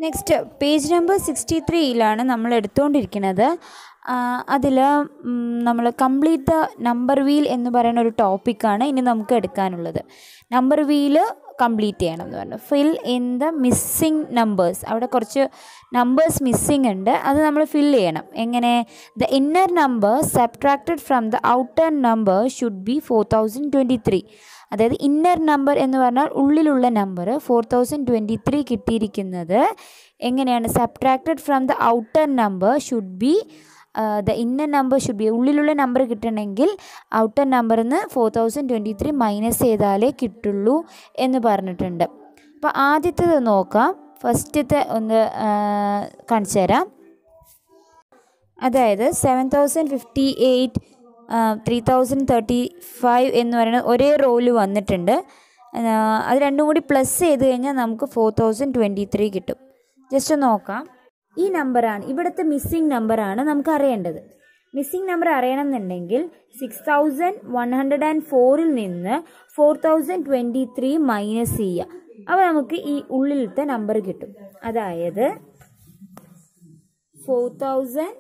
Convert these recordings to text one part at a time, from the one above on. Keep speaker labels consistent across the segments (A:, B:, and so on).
A: next page number sixty ത്രീയിലാണ് നമ്മൾ എടുത്തുകൊണ്ടിരിക്കുന്നത് അതിൽ നമ്മൾ കംപ്ലീറ്റ് ദ നമ്പർ വീൽ എന്ന് പറയുന്ന ഒരു ടോപ്പിക്കാണ് ഇനി നമുക്ക് എടുക്കാനുള്ളത് നമ്പർ വീല് കംപ്ലീറ്റ് ചെയ്യണം എന്ന് പറഞ്ഞു fill in the missing numbers അവിടെ കുറച്ച് നമ്പേഴ്സ് മിസ്സിങ് ഉണ്ട് അത് നമ്മൾ ഫിൽ ചെയ്യണം എങ്ങനെ the inner number subtracted from the outer number should be four thousand twenty three അതായത് ഇന്നർ നമ്പർ എന്ന് പറഞ്ഞാൽ ഉള്ളിലുള്ള number four thousand twenty three കിട്ടിയിരിക്കുന്നത് എങ്ങനെയാണ് subtracted from the outer number should be the inner number should be ഉള്ളിലുള്ള number കിട്ടണമെങ്കിൽ outer നമ്പറിൽ നിന്ന് four thousand twenty three minus ചെയ്താലേ കിട്ടുള്ളൂ എന്ന് പറഞ്ഞിട്ടുണ്ട് അപ്പോൾ ആദ്യത്തേത് നോക്കാം ഫസ്റ്റത്തെ ഒന്ന് കാണിച്ചു തരാം അതായത് seven thousand fifty eight three thousand thirty five എന്ന് പറയുന്ന ഒരേ റോയിൽ വന്നിട്ടുണ്ട് അത് രണ്ടും കൂടി പ്ലസ് ചെയ്ത് കഴിഞ്ഞാൽ നമുക്ക് ഫോർ തൗസൻഡ് ട്വൻറ്റി ത്രീ കിട്ടും ജസ്റ്റ് നോക്കാം ഈ നമ്പറാണ് ഇവിടുത്തെ മിസ്സിംഗ് നമ്പറാണ് നമുക്ക് അറിയേണ്ടത് മിസ്സിംഗ് നമ്പർ അറിയണം എന്നുണ്ടെങ്കിൽ six thousand one hundred and ഫോറിൽ നിന്ന് four thousand twenty three minus ചെയ്യുക അപ്പോൾ നമുക്ക് ഈ ഉള്ളിലത്തെ നമ്പർ കിട്ടും അതായത് four thousand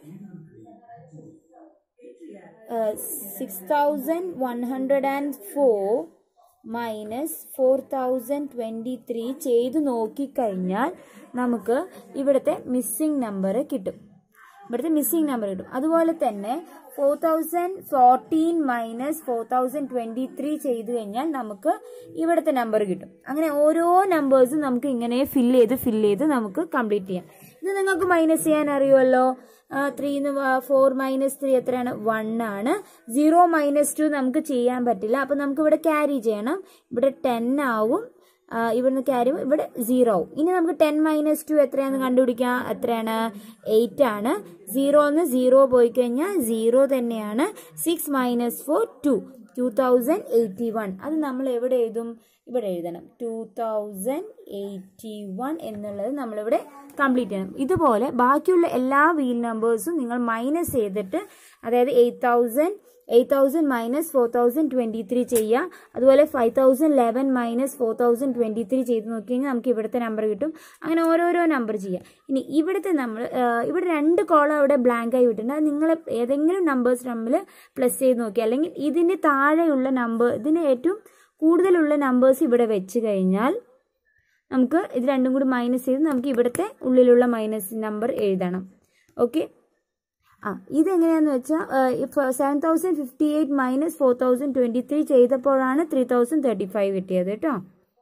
A: six thousand one hundred and four minus four thousand twenty three ചെയ്ത് നോക്കിക്കഴിഞ്ഞാൽ നമുക്ക് ഇവിടുത്തെ മിസ്സിംഗ് നമ്പർ കിട്ടും ഇവിടുത്തെ മിസ്സിംഗ് നമ്പർ കിട്ടും അതുപോലെ തന്നെ four thousand fourteen minus four thousand twenty three ചെയ്ത് കഴിഞ്ഞാൽ നമുക്ക് ഇവിടുത്തെ നമ്പർ കിട്ടും അങ്ങനെ ഓരോ നമ്പേഴ്സും നമുക്ക് ഇങ്ങനെ ഫില്ല് ചെയ്ത് ഫില്ല് ചെയ്ത് നമുക്ക് കംപ്ലീറ്റ് ചെയ്യാം ഇത് നിങ്ങൾക്ക് മൈനസ് ചെയ്യാൻ അറിയുമല്ലോ ത്രീന്ന് ഫോർ മൈനസ് ത്രീ എത്രയാണ് വൺ ആണ് സീറോ മൈനസ് ടു നമുക്ക് ചെയ്യാൻ പറ്റില്ല അപ്പം നമുക്ക് ഇവിടെ ക്യാരി ചെയ്യണം ഇവിടെ ടെൻ ആവും ഇവിടുന്ന് ക്യാരി ഇവിടെ സീറോ ആവും ഇനി നമുക്ക് ടെൻ മൈനസ് ടു എത്രയാണെന്ന് കണ്ടുപിടിക്കാം എത്രയാണ് എയ്റ്റ് ആണ് സീറോന്ന് സീറോ പോയി കഴിഞ്ഞാൽ സീറോ തന്നെയാണ് six minus four two two thousand eighty one അത് നമ്മൾ എവിടെ എഴുതും ഇവിടെ എഴുതണം ടു തൗസൻഡ് എയ്റ്റി വൺ എന്നുള്ളത് നമ്മളിവിടെ കംപ്ലീറ്റ് ചെയ്യണം ഇതുപോലെ ബാക്കിയുള്ള എല്ലാ വീൽ നമ്പേഴ്സും നിങ്ങൾ മൈനസ് ചെയ്തിട്ട് അതായത് eight thousand eight thousand minus four thousand twenty three ചെയ്യുക അതുപോലെ five thousand eleven minus four thousand twenty three ചെയ്ത് നോക്കി കഴിഞ്ഞാൽ നമുക്ക് ഇവിടുത്തെ നമ്പർ കിട്ടും അങ്ങനെ ഓരോരോ നമ്പർ ചെയ്യാം ഇനി ഇവിടുത്തെ നമ്മൾ ഇവിടെ രണ്ട് കോളം അവിടെ ബ്ലാങ്ക് ആയി വിട്ടിട്ടുണ്ട് അത് നിങ്ങൾ ഏതെങ്കിലും നമ്പേഴ്സ് തമ്മിൽ പ്ലസ് ചെയ്ത് നോക്കി അല്ലെങ്കിൽ ഇതിൻ്റെ താഴെയുള്ള നമ്പർ ഇതിന് ഏറ്റവും കൂടുതലുള്ള നമ്പേഴ്സ് ഇവിടെ വെച്ച് കഴിഞ്ഞാൽ നമുക്ക് ഇത് രണ്ടും കൂടി മൈനസ് ചെയ്ത് നമുക്ക് ഇവിടുത്തെ ഉള്ളിലുള്ള മൈനസ് നമ്പർ എഴുതണം ഓക്കെ ആ ഇതെങ്ങനെയാന്ന് വെച്ചാൽ seven thousand fifty eight minus four thousand twenty three ചെയ്തപ്പോഴാണ് ത്രീ തൗസൻഡ് തേർട്ടി ഫൈവ് കിട്ടിയത് കേട്ടോ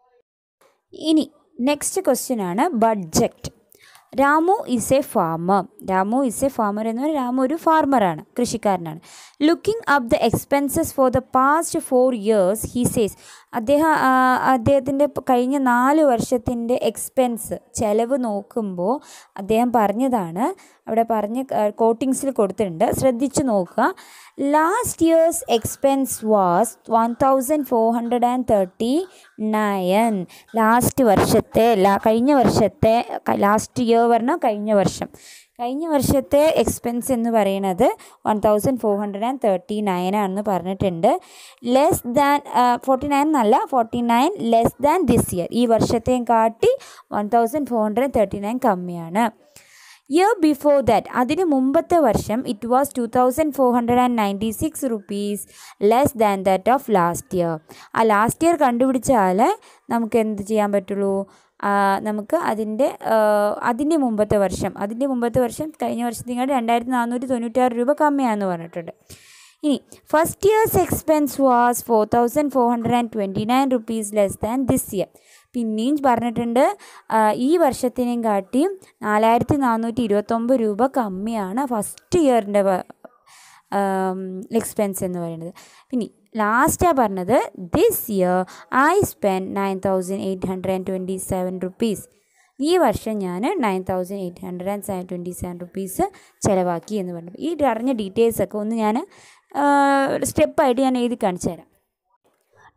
A: ഇനി നെക്സ്റ്റ് ക്വസ്റ്റ്യൻ ആണ് budget Ramu is a farmer Ramu is a farmer എന്ന് പറഞ്ഞാൽ രാമു ഒരു ഫാർമറാണ് കൃഷിക്കാരനാണ് looking up the expenses for the past four years he says അദ്ദേഹം അദ്ദേഹത്തിൻ്റെ കഴിഞ്ഞ നാല് വർഷത്തിൻ്റെ എക്സ്പെൻസ് ചിലവ് നോക്കുമ്പോൾ അദ്ദേഹം പറഞ്ഞതാണ് അവിടെ പറഞ്ഞ് കോട്ടിങ്സിൽ കൊടുത്തിട്ടുണ്ട് ശ്രദ്ധിച്ചു നോക്കുക last year's expense was one thousand four hundred and thirty nine last വർഷത്തെ കഴിഞ്ഞ വർഷത്തെ ലാസ്റ്റ് ഇയർ പറഞ്ഞാൽ കഴിഞ്ഞ വർഷം കഴിഞ്ഞ വർഷത്തെ എക്സ്പെൻസ് എന്ന് പറയുന്നത് one thousand four hundred and thirty nine ആണെന്ന് പറഞ്ഞിട്ടുണ്ട് ലെസ് ദാൻ ഫോർട്ടി നയൻ എന്നല്ല forty nine less than this year ഈ വർഷത്തെയും കാട്ടി one thousand four hundred thirty nine കമ്മിയാണ് ഇയർ ബിഫോർ ദാറ്റ് അതിന് മുമ്പത്തെ വർഷം it was two thousand four hundred and ninety six rupees less than that of last year ആ last year കണ്ടുപിടിച്ചാൽ നമുക്ക് എന്ത് ചെയ്യാൻ പറ്റുള്ളൂ നമുക്ക് അതിൻ്റെ അതിൻ്റെ മുമ്പത്തെ വർഷം അതിൻ്റെ മുമ്പത്തെ വർഷം കഴിഞ്ഞ വർഷത്തിങ്ങാണ്ട് രണ്ടായിരത്തി നാനൂറ്റി തൊണ്ണൂറ്റാറ് രൂപ കമ്മിയാണെന്ന് പറഞ്ഞിട്ടുണ്ട് ഇനി first year's expense was four thousand four hundred and twenty nine rupees less than this year പിന്നെയും പറഞ്ഞിട്ടുണ്ട് ഈ വർഷത്തിനെയും കാട്ടിയും നാലായിരത്തി നാനൂറ്റി ഇരുപത്തൊമ്പത് രൂപ കമ്മിയാണ് ഫസ്റ്റ് ഇയറിൻ്റെ എക്സ്പെൻസ് എന്ന് പറയുന്നത് പിന്നെ ലാസ്റ്റാണ് പറഞ്ഞത് this year I spend nine thousand eight hundred and twenty seven rupees ഈ വർഷം ഞാൻ nine thousand eight hundred and seven twenty seven rupees ചിലവാക്കി എന്ന് പറഞ്ഞു ഈ അറിഞ്ഞ ഡീറ്റെയിൽസൊക്കെ ഒന്ന് ഞാൻ സ്റ്റെപ്പായിട്ട് ഞാൻ എഴുതി കാണിച്ചു തരാം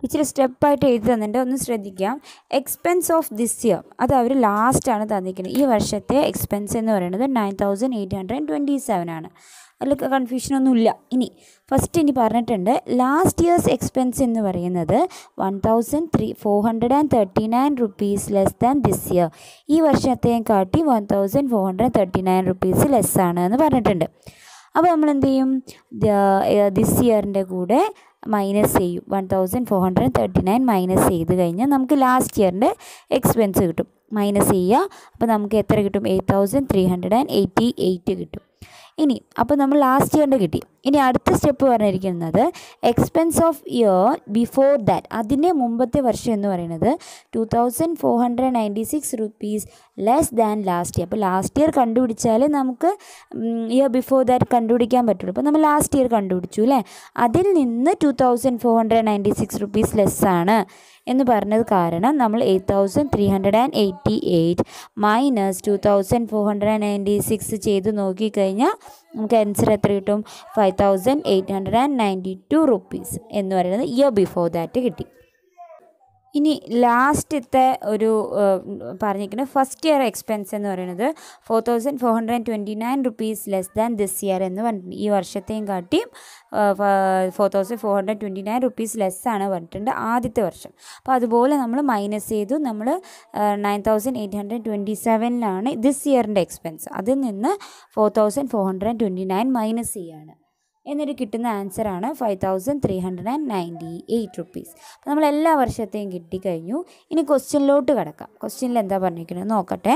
A: ഇച്ചിരി സ്റ്റെപ്പായിട്ട് എഴുതി തന്നിട്ട് ഒന്ന് ശ്രദ്ധിക്കാം എക്സ്പെൻസ് ഓഫ് ദിസ് ഇയർ അത് അവർ ലാസ്റ്റാണ് തന്നിരിക്കുന്നത് ഈ വർഷത്തെ എക്സ്പെൻസ് എന്ന് പറയുന്നത് nine thousand eight hundred twenty seven ആണ് അതിൽ കൺഫ്യൂഷനൊന്നുമില്ല ഇനി ഫസ്റ്റ് ഇനി പറഞ്ഞിട്ടുണ്ട് ലാസ്റ്റ് ഇയേഴ്സ് എക്സ്പെൻസ് എന്ന് പറയുന്നത് one thousand three four hundred and thirty nine rupees less than this year ഈ വർഷത്തെയും കാട്ടി one thousand four hundred thirty nine rupees less ആണ് എന്ന് പറഞ്ഞിട്ടുണ്ട് അപ്പോൾ നമ്മൾ എന്ത് ചെയ്യും ദിസ് ഇയറിൻ്റെ കൂടെ മൈനസ് ചെയ്യും one thousand four hundred thirty nine minus ചെയ്ത് കഴിഞ്ഞാൽ നമുക്ക് ലാസ്റ്റ് ഇയറിൻ്റെ എക്സ്പെൻസ് കിട്ടും മൈനസ് ചെയ്യുക അപ്പോൾ നമുക്ക് എത്ര കിട്ടും eight thousand three hundred and eighty eight കിട്ടും ഇനി അപ്പോൾ നമ്മൾ ലാസ്റ്റ് ഇയറിൻ്റെ കിട്ടി ഇനി അടുത്ത സ്റ്റെപ്പ് പറഞ്ഞിരിക്കുന്നത് expense of year before that അതിൻ്റെ മുമ്പത്തെ വർഷം എന്ന് പറയുന്നത് two thousand four hundred ninety six rupees less than last year അപ്പോൾ ലാസ്റ്റ് ഇയർ കണ്ടുപിടിച്ചാൽ നമുക്ക് ഇയർ ബിഫോർ ദാറ്റ് കണ്ടുപിടിക്കാൻ പറ്റുള്ളൂ അപ്പോൾ നമ്മൾ ലാസ്റ്റ് ഇയർ കണ്ടുപിടിച്ചു അല്ലേ അതിൽ നിന്ന് two thousand four hundred ninety six rupees ലെസ്സാണ് എന്ന് പറഞ്ഞത് കാരണം നമ്മൾ eight thousand three hundred and eighty eight minus two thousand four hundred and ninety six ചെയ്ത് നോക്കിക്കഴിഞ്ഞാൽ നമുക്ക് ആൻസർ എത്ര കിട്ടും five thousand eight hundred and ninety two rupees എന്ന് പറയുന്നത് ഇയർ ബിഫോർ ദാറ്റ് കിട്ടി ഇനി ലാസ്റ്റത്തെ ഒരു പറഞ്ഞിരിക്കുന്നത് ഫസ്റ്റ് ഇയർ എക്സ്പെൻസ് എന്ന് പറയുന്നത് four thousand four hundred and twenty nine rupees less than this year എന്ന് പറഞ്ഞിട്ടുണ്ട് ഈ വർഷത്തെയും കാട്ടിയും four thousand four hundred twenty nine rupees less ആണ് പറഞ്ഞിട്ടുണ്ട് ആദ്യത്തെ വർഷം അപ്പോൾ അതുപോലെ നമ്മൾ മൈനസ് ചെയ്തു നമ്മൾ nine thousand eight hundred twenty സെവനിലാണ് ദിസ് ഇയറിൻ്റെ എക്സ്പെൻസ് അതിൽ നിന്ന് four thousand four hundred twenty nine minus ചെയ്യാണ് എന്നിട്ട് കിട്ടുന്ന ആൻസറാണ് five thousand three hundred and ninety eight rupees അപ്പോൾ നമ്മൾ എല്ലാ വർഷത്തെയും കിട്ടിക്കഴിഞ്ഞു ഇനി ക്വസ്റ്റ്യനിലോട്ട് കിടക്കാം ക്വസ്റ്റ്യനിൽ എന്താ പറഞ്ഞിരിക്കുന്നത് നോക്കട്ടെ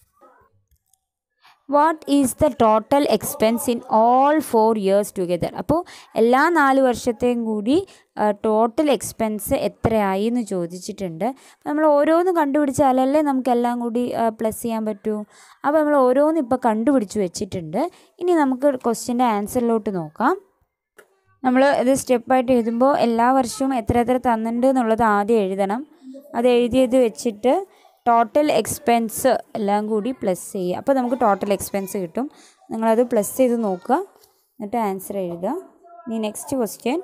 A: what is the total expense in all four years together അപ്പോൾ എല്ലാ നാല് വർഷത്തെയും കൂടി ടോട്ടൽ എക്സ്പെൻസ് എത്രയായി എന്ന് ചോദിച്ചിട്ടുണ്ട് നമ്മൾ ഓരോന്ന് കണ്ടുപിടിച്ചാലല്ലേ നമുക്കെല്ലാം കൂടി പ്ലസ് ചെയ്യാൻ പറ്റൂ അപ്പോൾ നമ്മൾ ഓരോന്ന് ഇപ്പോൾ കണ്ടുപിടിച്ച് വെച്ചിട്ടുണ്ട് ഇനി നമുക്ക് ക്വസ്റ്റ്യൻ്റെ ആൻസറിലോട്ട് നോക്കാം നമ്മൾ ഇത് സ്റ്റെപ്പായിട്ട് എഴുതുമ്പോൾ എല്ലാ വർഷവും എത്ര എത്ര തന്നിട്ടുണ്ട് എന്നുള്ളത് ആദ്യം എഴുതണം അത് എഴുതിയത് വെച്ചിട്ട് ടോട്ടൽ എക്സ്പെൻസ് എല്ലാം കൂടി പ്ലസ് ചെയ്യുക അപ്പോൾ നമുക്ക് ടോട്ടൽ എക്സ്പെൻസ് കിട്ടും നിങ്ങളത് പ്ലസ് ചെയ്ത് നോക്കുക എന്നിട്ട് ആൻസർ എഴുതുക ഇനി നെക്സ്റ്റ് ക്വസ്റ്റ്യൻ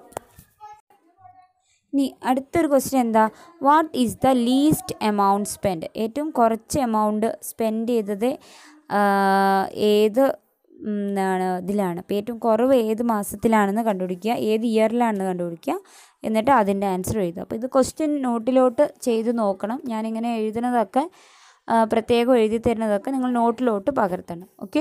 A: ഇനി അടുത്തൊരു ക്വസ്റ്റ്യൻ എന്താ what is the least amount spend ഏറ്റവും കുറച്ച് എമൗണ്ട് സ്പെൻഡ് ചെയ്തത് ഏത് എന്താണ് ഇതിലാണ് അപ്പോൾ ഏറ്റവും കുറവ് ഏത് മാസത്തിലാണെന്ന് കണ്ടുപിടിക്കുക ഏത് ഇയറിലാണെന്ന് കണ്ടുപിടിക്കുക എന്നിട്ട് അതിൻ്റെ ആൻസർ എഴുതുക അപ്പോൾ ഇത് ക്വസ്റ്റ്യൻ നോട്ടിലോട്ട് ചെയ്ത് നോക്കണം ഞാനിങ്ങനെ എഴുതുന്നതൊക്കെ പ്രത്യേകം എഴുതി തരുന്നതൊക്കെ നിങ്ങൾ നോട്ടിലോട്ട് പകർത്തണം ഓക്കെ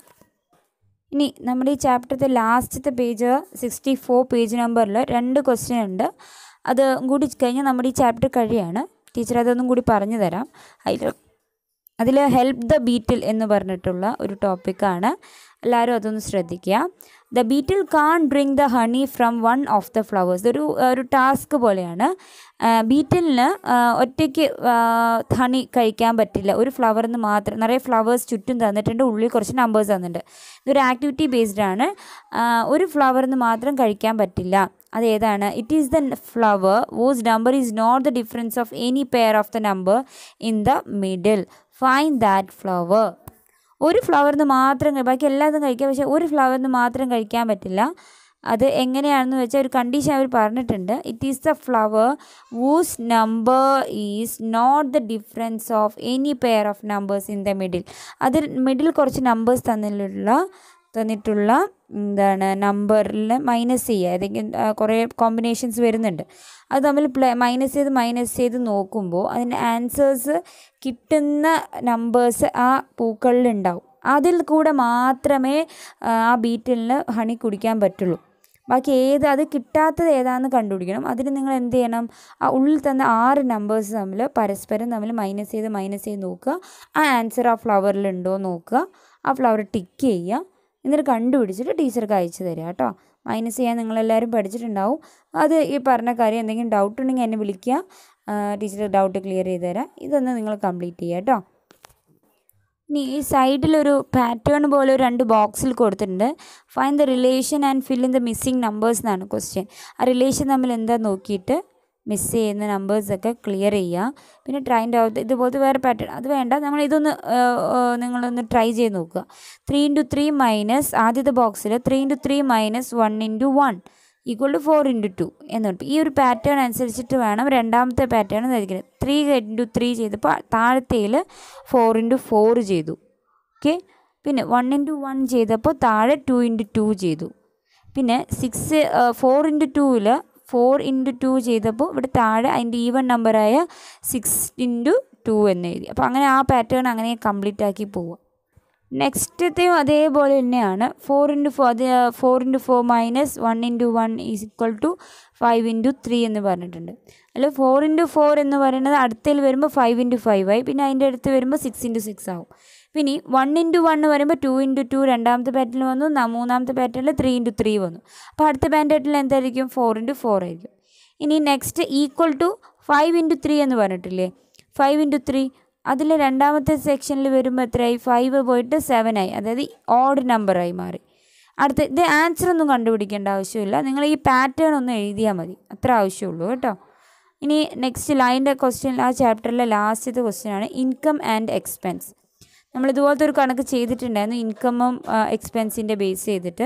A: ഇനി നമ്മുടെ ഈ ചാപ്റ്ററത്തെ ലാസ്റ്റത്തെ പേജ് സിക്സ്റ്റി ഫോർ പേജ് നമ്പറിൽ രണ്ട് ക്വസ്റ്റ്യൻ ഉണ്ട് അത് കൂടി കഴിഞ്ഞാൽ നമ്മുടെ ഈ ചാപ്റ്റർ കഴിയാണ് ടീച്ചർ അതൊന്നും കൂടി പറഞ്ഞു തരാം അതിൽ അതിൽ ഹെൽപ്പ് ദ ബീറ്റിൽ എന്ന് പറഞ്ഞിട്ടുള്ള ഒരു ടോപ്പിക്കാണ് എല്ലാവരും അതൊന്ന് ശ്രദ്ധിക്കുക the beetle can drink the honey from one of the flowers ഇതൊരു ഒരു ടാസ്ക് പോലെയാണ് ബീറ്റിലിന് ഒറ്റയ്ക്ക് ഹണി കഴിക്കാൻ പറ്റില്ല ഒരു ഫ്ലവറിൽ നിന്ന് മാത്രം നിറയെ ഫ്ലവേഴ്സ് ചുറ്റും തന്നിട്ടുണ്ട് ഉള്ളിൽ കുറച്ച് നമ്പേഴ്സ് തന്നിട്ടുണ്ട് ഇതൊരു ആക്ടിവിറ്റി ബേസ്ഡ് ആണ് ഒരു ഫ്ലവറിൽ നിന്ന് മാത്രം കഴിക്കാൻ പറ്റില്ല അതേതാണ് it is the flower whose number is not the difference of any pair of the number in the middle find that flower ഒരു ഫ്ലവറിന് മാത്രം ബാക്കി എല്ലാതും കഴിക്കാം പക്ഷേ ഒരു ഫ്ലവറിന് മാത്രം കഴിക്കാൻ പറ്റില്ല അത് എങ്ങനെയാണെന്ന് വെച്ചാൽ ഒരു കണ്ടീഷൻ അവർ പറഞ്ഞിട്ടുണ്ട് it is the flower whose number is not the difference of any pair of numbers in the middle അതിൽ മിഡിൽ കുറച്ച് നമ്പേഴ്സ് തന്നിട്ടുള്ള തന്നിട്ടുള്ള എന്താണ് നമ്പറിൽ മൈനസ് ചെയ്യുക ഏതെങ്കിലും കുറേ കോമ്പിനേഷൻസ് വരുന്നുണ്ട് അത് തമ്മിൽ പ്ലേ മൈനസ് ചെയ്ത് മൈനസ് ചെയ്ത് നോക്കുമ്പോൾ അതിൻ്റെ ആൻസേഴ്സ് കിട്ടുന്ന നമ്പേഴ്സ് ആ പൂക്കളിൽ ഉണ്ടാവും അതിൽ കൂടെ മാത്രമേ ആ ബീറ്റിലിന് ഹണി കുടിക്കാൻ പറ്റുള്ളൂ ബാക്കി ഏത് അത് കിട്ടാത്തത് ഏതാണെന്ന് കണ്ടുപിടിക്കണം അതിന് നിങ്ങൾ എന്ത് ചെയ്യണം ആ ഉള്ളിൽ തന്ന ആറ് നമ്പേഴ്സ് തമ്മിൽ പരസ്പരം തമ്മിൽ മൈനസ് ചെയ്ത് മൈനസ് ചെയ്ത് നോക്കുക ആ ആൻസർ ആ ഫ്ലവറിൽ ഉണ്ടോ നോക്കുക ആ ഫ്ലവർ ടിക്ക് ചെയ്യുക എന്നിട്ട് കണ്ടുപിടിച്ചിട്ട് ടീച്ചർക്ക് അയച്ചു തരിക കേട്ടോ മൈനസ് ചെയ്യാൻ നിങ്ങളെല്ലാവരും പഠിച്ചിട്ടുണ്ടാവും അത് ഈ പറഞ്ഞ കാര്യം എന്തെങ്കിലും ഡൗട്ട് ഉണ്ടെങ്കിൽ എന്നെ വിളിക്കുക ടീച്ചർ ഡൗട്ട് ക്ലിയർ ചെയ്ത് തരാം ഇതൊന്ന് നിങ്ങൾ കംപ്ലീറ്റ് ചെയ്യുക കേട്ടോ ഇനി ഈ സൈഡിലൊരു പാറ്റേൺ പോലെ ഒരു രണ്ട് ബോക്സിൽ കൊടുത്തിട്ടുണ്ട് find the relation and fill in the missing numbers എന്നാണ് ക്വസ്റ്റ്യൻ ആ റിലേഷൻ തമ്മിൽ എന്താ നോക്കിയിട്ട് മിസ് ചെയ്യുന്ന നമ്പേഴ്സൊക്കെ ക്ലിയർ ചെയ്യുക പിന്നെ ട്രൈൻ്റെ ഔട്ട് ഇതുപോലത്തെ വേറെ പാറ്റേൺ അത് വേണ്ട നമ്മൾ ഇതൊന്ന് നിങ്ങളൊന്ന് ട്രൈ ചെയ്ത് നോക്കുക ത്രീ ഇൻറ്റു ത്രീ മൈനസ് ആദ്യത്തെ ബോക്സിൽ three into three minus one into one equal to four into two എന്ന് കിട്ടും ഈ ഒരു പാറ്റേൺ അനുസരിച്ചിട്ട് വേണം രണ്ടാമത്തെ പാറ്റേൺ ധരിക്കുന്നത് ത്രീ ഇൻറ്റു ത്രീ ചെയ്തപ്പോൾ താഴത്തേൽ ഫോർ ഇൻറ്റു ഫോർ ചെയ്തു ഓക്കെ പിന്നെ വൺ ഇൻറ്റു വൺ ചെയ്തപ്പോൾ താഴെ ടു ഇൻറ്റു ടു ചെയ്തു പിന്നെ സിക്സ് ഫോർ ഇൻറ്റു ടൂവിൽ ഫോർ ഇൻറ്റു ടു ചെയ്തപ്പോൾ ഇവിടെ താഴെ അതിൻ്റെ ഈവൻ നമ്പറായ സിക്സ് ഇൻറ്റു ടു എന്ന് എഴുതി അപ്പോൾ അങ്ങനെ ആ പാറ്റേൺ അങ്ങനെ കംപ്ലീറ്റ് ആക്കി പോവുക നെക്സ്റ്റത്തെയും അതേപോലെ തന്നെയാണ് ഫോർ ഇൻറ്റു ഫോർ അത് four into four minus one into one is equal to five into three എന്ന് പറഞ്ഞിട്ടുണ്ട് അല്ല ഫോർ ഇൻറ്റു ഫോർ എന്ന് പറയുന്നത് അടുത്തതിൽ വരുമ്പോൾ ഫൈവ് ഇൻറ്റു ഫൈവ് ആയി പിന്നെ അതിൻ്റെ അടുത്ത് വരുമ്പോൾ സിക്സ് ഇൻറ്റു സിക്സ് ആവും പിന്നെ വൺ ഇൻറ്റു വൺ എന്ന് പറയുമ്പോൾ ടു ഇൻറ്റു ടു രണ്ടാമത്തെ പാറ്റേണിൽ വന്നു ന- മൂന്നാമത്തെ പാറ്റേണിൽ ത്രീ ഇൻറ്റു ത്രീ വന്നു അപ്പോൾ അടുത്ത പാറ്റേണിൽ എന്തായിരിക്കും ഫോർ ഇൻറ്റു ഫോർ ആയിരിക്കും ഇനി next equal to five into three എന്ന് പറഞ്ഞിട്ടില്ലേ ഫൈവ് ഇൻറ്റു ത്രീ അതിൽ രണ്ടാമത്തെ സെക്ഷനിൽ വരുമ്പോൾ എത്രയായി ഫൈവ് പോയിട്ട് സെവൻ ആയി അതായത് ഓഡ് നമ്പറായി മാറി അടുത്ത ഇത് ആൻസർ ഒന്നും കണ്ടുപിടിക്കേണ്ട ആവശ്യമില്ല നിങ്ങൾ ഈ പാറ്റേൺ ഒന്ന് എഴുതിയാൽ മതി അത്ര ആവശ്യമുള്ളൂ കേട്ടോ ഇനി നെക്സ്റ്റ് ലൈൻ്റെ ക്വസ്റ്റ്യൻ ആ ചാപ്റ്ററിലെ ലാസ്റ്റത്തെ ക്വസ്റ്റ്യൻ ആണ് ഇൻകം ആൻഡ് എക്സ്പെൻസ് നമ്മൾ ഇതുപോലത്തെ ഒരു കണക്ക് ചെയ്തിട്ടുണ്ടായിരുന്നു ഇൻകമും എക്സ്പെൻസിൻ്റെ ബേസ് ചെയ്തിട്ട്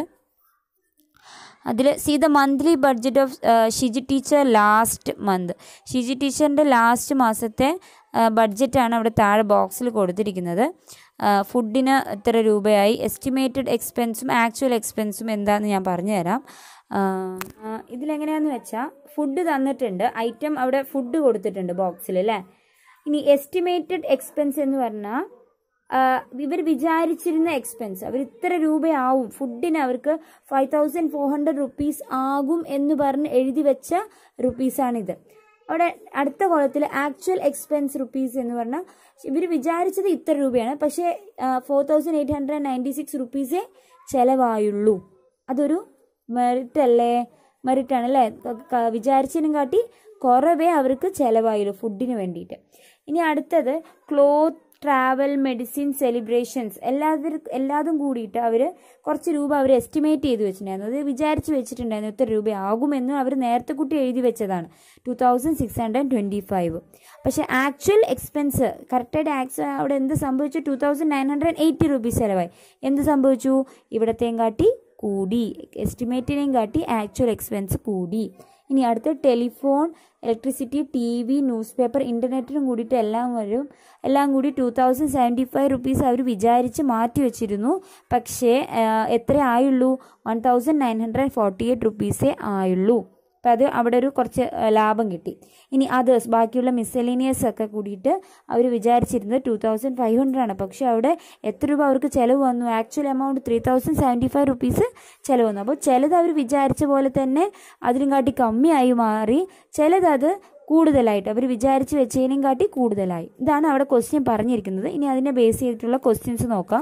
A: അതിൽ see the monthly budget of Shiji teacher last month Shiji ടീച്ചറിൻ്റെ ലാസ്റ്റ് മാസത്തെ ബഡ്ജറ്റാണ് അവിടെ താഴെ ബോക്സിൽ കൊടുത്തിരിക്കുന്നത് ഫുഡിന് എത്ര രൂപയായി എസ്റ്റിമേറ്റഡ് എക്സ്പെൻസും ആക്ച്വൽ എക്സ്പെൻസും എന്താണെന്ന് ഞാൻ പറഞ്ഞുതരാം ആ, ആ, ഇതിലെങ്ങനെയാണെന്ന് വെച്ചാൽ ഫുഡ് തന്നിട്ടുണ്ട് ഐറ്റം അവിടെ ഫുഡ് കൊടുത്തിട്ടുണ്ട് ബോക്സിൽ അല്ലേ ഇനി എസ്റ്റിമേറ്റഡ് എക്സ്പെൻസ് എന്ന് പറഞ്ഞാൽ ഇവർ വിചാരിച്ചിരുന്ന എക്സ്പെൻസ് അവർ ഇത്ര രൂപയാവും ഫുഡിന് അവർക്ക് five thousand four hundred rupees ആകും എന്ന് പറഞ്ഞ് എഴുതി വെച്ച റുപ്പീസാണിത് അവിടെ അടുത്ത കോളത്തിൽ ആക്ച്വൽ എക്സ്പെൻസ് റുപ്പീസ് എന്ന് പറഞ്ഞാൽ ഇവർ വിചാരിച്ചത് ഇത്ര രൂപയാണ് പക്ഷേ four thousand eight hundred ninety six റുപ്പീസേ ചിലവായുള്ളൂ അതൊരു മെറിറ്റ് അല്ലേ മെറിറ്റ് ആണ് അല്ലേ ക- ക- വിചാരിച്ചതിനും കാട്ടി കുറവേ അവർക്ക് ചിലവായുള്ളൂ ഫുഡിന് വേണ്ടിയിട്ട് ഇനി അടുത്തത് ക്ലോത്ത് ട്രാവൽ മെഡിസിൻ സെലിബ്രേഷൻസ് എല്ലാത്തിനും എല്ലാതും കൂടിയിട്ട് അവർ കുറച്ച് രൂപ അവർ എസ്റ്റിമേറ്റ് ചെയ്ത് വെച്ചിട്ടുണ്ടായിരുന്നു അത് വിചാരിച്ച് വെച്ചിട്ടുണ്ടായിരുന്നു ഇത്ര രൂപയാകുമെന്നും അവർ നേരത്തെ കൂട്ടി എഴുതി വെച്ചതാണ് two thousand six hundred twenty five പക്ഷേ ആക്ച്വൽ എക്സ്പെൻസ് കറക്റ്റായിട്ട് ആക്സ് അവിടെ എന്ത് സംഭവിച്ചു two thousand nine hundred eighty rupees ചിലവായി എന്ത് സംഭവിച്ചു ഇവിടത്തെയും കാട്ടി കൂടി എസ്റ്റിമേറ്റിനെയും കാട്ടി ആക്ച്വൽ എക്സ്പെൻസ് കൂടി ഇനി അടുത്ത telephone electricity T V newspaper ഇൻ്റർനെറ്റിനും കൂടിയിട്ട് എല്ലാം വരും എല്ലാം കൂടി two thousand seventy five rupees അവർ വിചാരിച്ച് മാറ്റി വെച്ചിരുന്നു പക്ഷേ ആ, എത്ര ആയുള്ളൂ one thousand nine hundred forty eight റുപ്പീസേ ആയുള്ളൂ അപ്പം അത് അവിടെ ഒരു കുറച്ച് ആ, ലാഭം കിട്ടി ഇനി അതേഴ്സ് ബാക്കിയുള്ള മിസ്സലേനിയസ് ഒക്കെ കൂടിയിട്ട് അവർ വിചാരിച്ചിരുന്നത് ടു തൗസൻഡ് ഫൈവ് ഹൺഡ്രഡ് ആണ് പക്ഷേ അവിടെ എത്ര രൂപ അവർക്ക് ചിലവ് വന്നു actual amount three thousand seventy five rupees ചിലവ് വന്നു അപ്പോൾ ചിലത് അവർ വിചാരിച്ച പോലെ തന്നെ അതിനും കാട്ടി കമ്മിയായി മാറി ചിലത് അത് കൂടുതലായിട്ട് അവർ വിചാരിച്ച് വെച്ചതിനും കാട്ടി കൂടുതലായി ഇതാണ് അവിടെ ക്വസ്റ്റ്യൻ പറഞ്ഞിരിക്കുന്നത് ഇനി അതിനെ ബേസ് ചെയ്തിട്ടുള്ള ക്വസ്റ്റ്യൻസ് നോക്കാം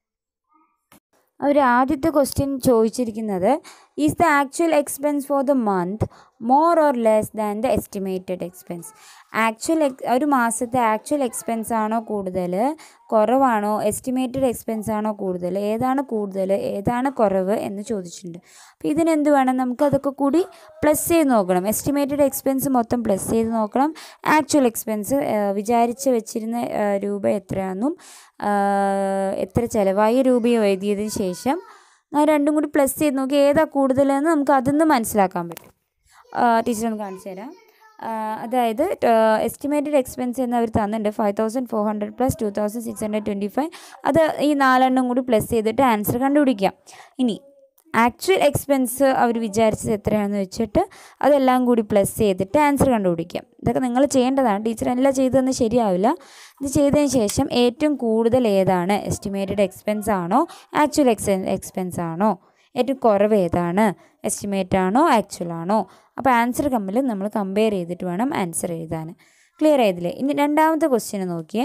A: അവർ ആദ്യത്തെ ക്വസ്റ്റ്യൻ ചോദിച്ചിരിക്കുന്നത് is the actual expense for the month more or less than the estimated expense actual ഒരു മാസത്തെ ആക്ച്വൽ എക്സ്പെൻസ് ആണോ കൂടുതൽ കുറവാണോ എസ്റ്റിമേറ്റഡ് എക്സ്പെൻസ് ആണോ കൂടുതൽ ഏതാണ് കൂടുതൽ ഏതാണ് കുറവ് എന്ന് ചോദിച്ചിട്ടുണ്ട് അപ്പോൾ ഇതിനെന്ത് വേണം നമുക്ക് അതൊക്കെ കൂടി പ്ലസ് ചെയ്ത് നോക്കണം എസ്റ്റിമേറ്റഡ് എക്സ്പെൻസ് മൊത്തം പ്ലസ് ചെയ്ത് നോക്കണം ആക്ച്വൽ എക്സ്പെൻസ് വിചാരിച്ച് വെച്ചിരുന്ന ആ, രൂപ എത്രയാണെന്നും ആ, എത്ര ചിലവായ രൂപയോ എഴുതിയതിന് ശേഷം ആ രണ്ടും കൂടി പ്ലസ് ചെയ്ത് നോക്കി ഏതാ കൂടുതലെന്ന് നമുക്ക് അതിൽ നിന്ന് മനസ്സിലാക്കാൻ പറ്റും ടീച്ചർ ഒന്ന് കാണിച്ചു തരാം ആ, അതായത് എസ്റ്റിമേറ്റഡ് എക്സ്പെൻസ് എന്ന് അവർ തന്നിട്ടുണ്ട് five thousand four hundred plus two thousand six hundred twenty five അത് ഈ നാലെണ്ണം കൂടി പ്ലസ് ചെയ്തിട്ട് ആൻസർ കണ്ടുപിടിക്കാം ഇനി ആക്ച്വൽ എക്സ്പെൻസ് അവർ വിചാരിച്ചത് എത്രയാണെന്ന് വെച്ചിട്ട് അതെല്ലാം കൂടി പ്ലസ് ചെയ്തിട്ട് ആൻസർ കണ്ടുപിടിക്കാം ഇതൊക്കെ നിങ്ങൾ ചെയ്യേണ്ടതാണ് ടീച്ചർ എല്ലാം ചെയ്തതെന്ന് ശരിയാവില്ല ഇത് ചെയ്തതിന് ശേഷം ഏറ്റവും കൂടുതൽ ഏതാണ് എസ്റ്റിമേറ്റഡ് എക്സ്പെൻസ് ആണോ ആക്ച്വൽ എക്സ് എക്സ്പെൻസ് ആണോ ഏറ്റവും കുറവ് ഏതാണ് എസ്റ്റിമേറ്റ് ആണോ ആക്ച്വൽ ആണോ അപ്പോൾ ആൻസർ തമ്മിൽ നമ്മൾ കമ്പയർ ചെയ്തിട്ട് വേണം ആൻസർ എഴുതാൻ ക്ലിയർ ആയതില്ലേ ഇനി രണ്ടാമത്തെ ക്വസ്റ്റ്യൻ നോക്കിയേ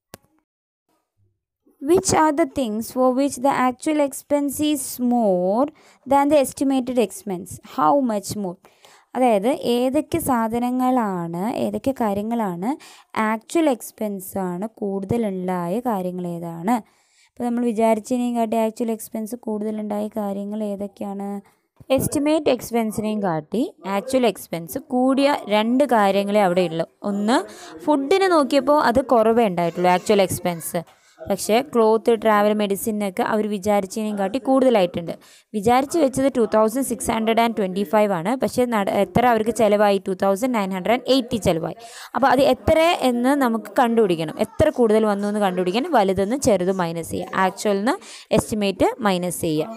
A: which are the things for which the actual expense is more than the estimated expense how much more അതായത് ഏതൊക്കെ സാധനങ്ങളാണ് ഏതൊക്കെ കാര്യങ്ങളാണ് ആക്ച്വൽ എക്സ്പെൻസ് ആണ് കൂടുതലുണ്ടായ കാര്യങ്ങൾ ഏതാണ് ഇപ്പോൾ നമ്മൾ വിചാരിച്ചതിനെയും കാട്ടി ആക്ച്വൽ എക്സ്പെൻസ് കൂടുതലുണ്ടായ കാര്യങ്ങൾ ഏതൊക്കെയാണ് എസ്റ്റിമേറ്റ് എക്സ്പെൻസിനെയും കാട്ടി ആക്ച്വൽ എക്സ്പെൻസ് കൂടിയ രണ്ട് കാര്യങ്ങളെ അവിടെ ഉള്ളൂ ഒന്ന് ഫുഡിന് നോക്കിയപ്പോൾ അത് കുറവേ ഉണ്ടായിട്ടുള്ളൂ ആക്ച്വൽ എക്സ്പെൻസ് പക്ഷേ ക്ലോത്ത് ട്രാവൽ മെഡിസിനൊക്കെ അവർ വിചാരിച്ചതിനെയും കാട്ടി കൂടുതലായിട്ടുണ്ട് വിചാരിച്ച് വെച്ചത് two thousand six hundred and twenty five ആണ് പക്ഷേ നട എത്ര അവർക്ക് ചിലവായി two thousand nine hundred and eighty ചിലവായി അപ്പോൾ അത് എത്ര എന്ന് നമുക്ക് കണ്ടുപിടിക്കണം എത്ര കൂടുതൽ വന്നു എന്ന് കണ്ടുപിടിക്കാൻ വലുതെന്ന് ചെറുത് മൈനസ് ചെയ്യുക ആക്ച്വലിന് എസ്റ്റിമേറ്റ് മൈനസ് ചെയ്യുക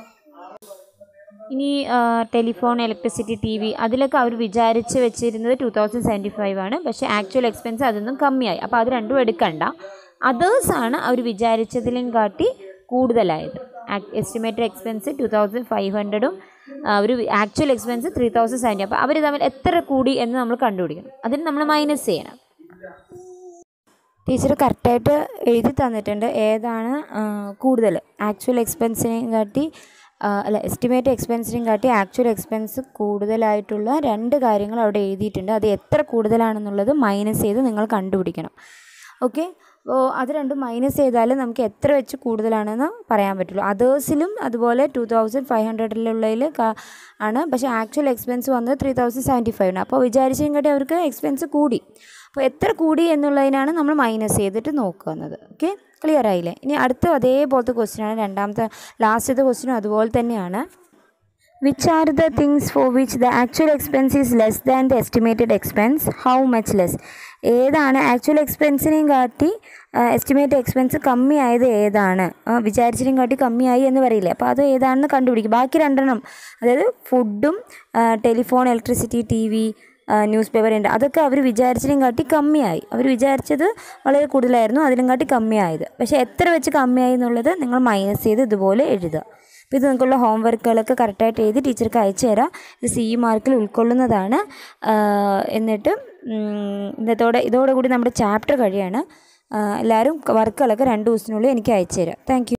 A: ഇനി ടെലിഫോൺ ഇലക്ട്രിസിറ്റി ടി വി അതിലൊക്കെ അവർ വിചാരിച്ച് വെച്ചിരുന്നത് ടു തൗസൻഡ് സെവൻറ്റി ഫൈവ് ആണ് പക്ഷേ ആക്ച്വൽ എക്സ്പെൻസ് അതൊന്നും കമ്മിയായി അപ്പോൾ അത് രണ്ടും എടുക്കണ്ട അതേഴ്സാണ് അവർ വിചാരിച്ചതിലും കാട്ടി കൂടുതലായത് estimated expense two thousand five ഹൺഡ്രഡും ഒരു actual expense three thousand seventy അപ്പോൾ അവർ തമ്മിൽ എത്ര കൂടി എന്ന് നമ്മൾ കണ്ടുപിടിക്കണം അതിന് നമ്മൾ മൈനസ് ചെയ്യണം ടീച്ചർ കറക്റ്റായിട്ട് എഴുതി തന്നിട്ടുണ്ട് ഏതാണ് കൂടുതൽ ആക്ച്വൽ എക്സ്പെൻസിനെയും കാട്ടി ആ, അല്ല എസ്റ്റിമേറ്റ് എക്സ്പെൻസിനെയും കാട്ടി ആക്ച്വൽ എക്സ്പെൻസ് കൂടുതലായിട്ടുള്ള രണ്ട് കാര്യങ്ങൾ അവിടെ എഴുതിയിട്ടുണ്ട് അത് എത്ര കൂടുതലാണെന്നുള്ളത് മൈനസ് ചെയ്ത് നിങ്ങൾ കണ്ടുപിടിക്കണം ഓക്കെ അപ്പോൾ അത് രണ്ടും മൈനസ് ചെയ്താൽ നമുക്ക് എത്ര വെച്ച് കൂടുതലാണെന്ന് പറയാൻ പറ്റുള്ളൂ അതേഴ്സിലും അതുപോലെ ടു തൗസൻഡ് ഫൈവ് ഹൺഡ്രഡിലുള്ളതിൽ ആണ് പക്ഷേ ആക്ച്വൽ എക്സ്പെൻസ് വന്നത് ത്രീ തൗസൻഡ് സെവൻറ്റി ഫൈവിന് അപ്പോൾ വിചാരിച്ചതും കാട്ടി അവർക്ക് എക്സ്പെൻസ് കൂടി അപ്പോൾ എത്ര കൂടി എന്നുള്ളതിനാണ് നമ്മൾ മൈനസ് ചെയ്തിട്ട് നോക്കുന്നത് ഓക്കെ ക്ലിയർ ആയില്ലേ ഇനി അടുത്ത അതേപോലത്തെ ക്വസ്റ്റ്യനാണ് രണ്ടാമത്തെ ലാസ്റ്റത്തെ ക്വസ്റ്റ്യനും അതുപോലെ തന്നെയാണ് which are the things for which the actual expense is less than the estimated expense how much less ഏതാണ് ആക്ച്വൽ എക്സ്പെൻസിനെയും കാട്ടി എസ്റ്റിമേറ്റ് എക്സ്പെൻസ് കമ്മിയായത് ഏതാണ് ആ, വിചാരിച്ചതിനെയും കാട്ടി കമ്മിയായി എന്ന് പറയില്ലേ അപ്പോൾ അത് ഏതാണെന്ന് കണ്ടുപിടിക്കും ബാക്കി രണ്ടെണ്ണം അതായത് ഫുഡും telephone electricity T V newspaper ഉണ്ട് അതൊക്കെ അവർ വിചാരിച്ചതിനും കാട്ടി കമ്മിയായി അവർ വിചാരിച്ചത് വളരെ കൂടുതലായിരുന്നു അതിലും കാട്ടി കമ്മിയായത് പക്ഷേ എത്ര വെച്ച് കമ്മിയായി എന്നുള്ളത് നിങ്ങൾ മൈനസ് ചെയ്ത് ഇതുപോലെ എഴുതുക അപ്പോൾ ഇത് നിങ്ങൾക്കുള്ള ഹോം വർക്കുകളൊക്കെ കറക്റ്റായിട്ട് എഴുതി ടീച്ചർക്ക് അയച്ചു തരാം ഇത് സി മാർക്കിൽ ഉൾക്കൊള്ളുന്നതാണ് ആ, എന്നിട്ട് ഉം, ഇന്നത്തോടെ ഇതോടുകൂടി നമ്മുടെ ചാപ്റ്റർ കഴിയാണ് ആ, എല്ലാവരും വർക്കുകളൊക്കെ രണ്ട് ദിവസത്തിനുള്ളിൽ എനിക്ക് അയച്ചു തരാം താങ്ക്